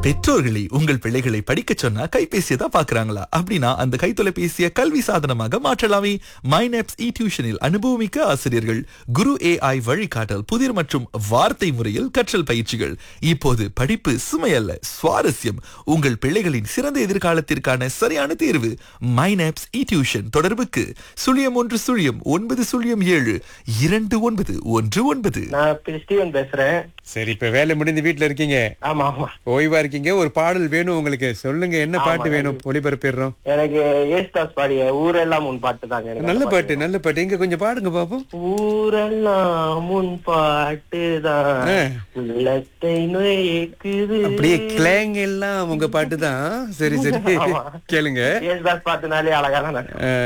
பெற்றோர்களை உங்கள் பிள்ளைகளை படிக்க சொன்னா கைபேசியை தான் பாக்குறாங்களா அப்படின்னா அந்த கைத்தொலைபேசியை கல்வி சாதனமாக மாற்றலாமே மைனப்ஸ் இ டியூஷனில் அனுபவமிக்க ஆசிரியர்கள் குரு ஏஐ வழிகாட்டல் புதிர் மற்றும் வார்த்தை முறையில் கற்றல் பயிற்சிகள் இப்போது படிப்பு சுமையல்ல சுவாரஸ்யம் உங்கள் பிள்ளைகளின் சிறந்த எதிர்காலத்திற்கான சரியான தேர்வு மைனப்ஸ் இ டியூஷன் தொடர்புக்கு சுழியம் ஒன்று சுழியம் ஒன்பது சுழியம் ஏழு இரண்டு ஒன்பது ஒன்று ஒன்பது நான் இப்ப ஸ்டீவன் பேசுறேன் சரி இப்ப வேலை முடிந்து வீட்ல இருக்கீங்க ஆமா ஆமா ஓய்வா இருக்கீங்க ஒரு பாடல் வேணும் உங்களுக்கு சொல்லுங்க என்ன பாட்டு வேணும் ஒளிபரப்பிடுறோம் எனக்கு ஏஸ்தாஸ் பாடிய ஊரெல்லாம் உன் பாட்டு தாங்க எனக்கு நல்ல அந்த பாட்டு நல்ல பாட்டு இங்க கொஞ்சம் பாடுங்க பாப்போம் ஊரெல்லாம் உன் பாட்டு தான் ஆ. உள்ளத்தை நுழைக்குது அப்படியே கிளேங் எல்லாம் உங்க பாட்டு தான் சரி சரி ஆமா. கேளுங்க ஏஸ்தாஸ் பாட்டுனாலே அழகா தான் அஹ்,